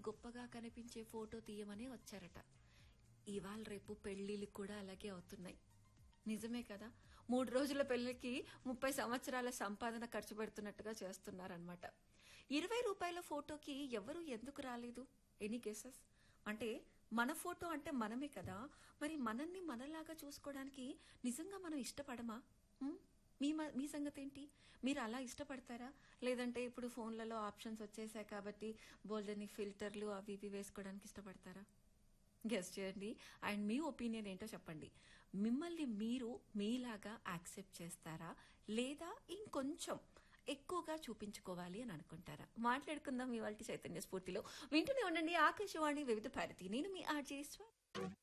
గొప్పగా కనిపించే ఫోటో తీయమని వచ్చారట ఇవాళ రేపు పెళ్లిళ్ళు కూడా అలాగే అవుతున్నాయి నిజమే కదా మూడు రోజుల పెళ్లికి ముప్పై సంవత్సరాల సంపాదన ఖర్చు పెడుతున్నట్టుగా చేస్తున్నారనమాట ఇరవై రూపాయల ఫోటోకి ఎవరు ఎందుకు రాలేదు ఎనీ కేసెస్ అంటే మన ఫోటో అంటే మనమే కదా మరి మనల్ని మనలాగా చూసుకోవడానికి నిజంగా మనం ఇష్టపడమా ఉం? మీ మ- మీ సంగతి ఏంటి మీరు అలా ఇష్టపడతారా లేదంటే ఇప్పుడు ఫోన్లలో ఆప్షన్స్ వచ్చేసాయి కాబట్టి బోల్డని ఫిల్టర్లు అవి ఇవి వేసుకోవడానికి ఇష్టపడతారా గెస్ చేయండి అండ్ మీ ఒపీనియన్ ఏంటో చెప్పండి మిమ్మల్ని మీరు మీలాగా యాక్సెప్ట్ చేస్తారా లేదా ఇంకొంచెం ఎక్కువగా చూపించుకోవాలి అని అనుకుంటారా మాట్లాడుకుందాం ఇవాళ చైతన్య స్ఫూర్తిలో వింటూనే ఉండండి ఆకాశవాణి వివిధ భారతి నేను మీ ఆర్జే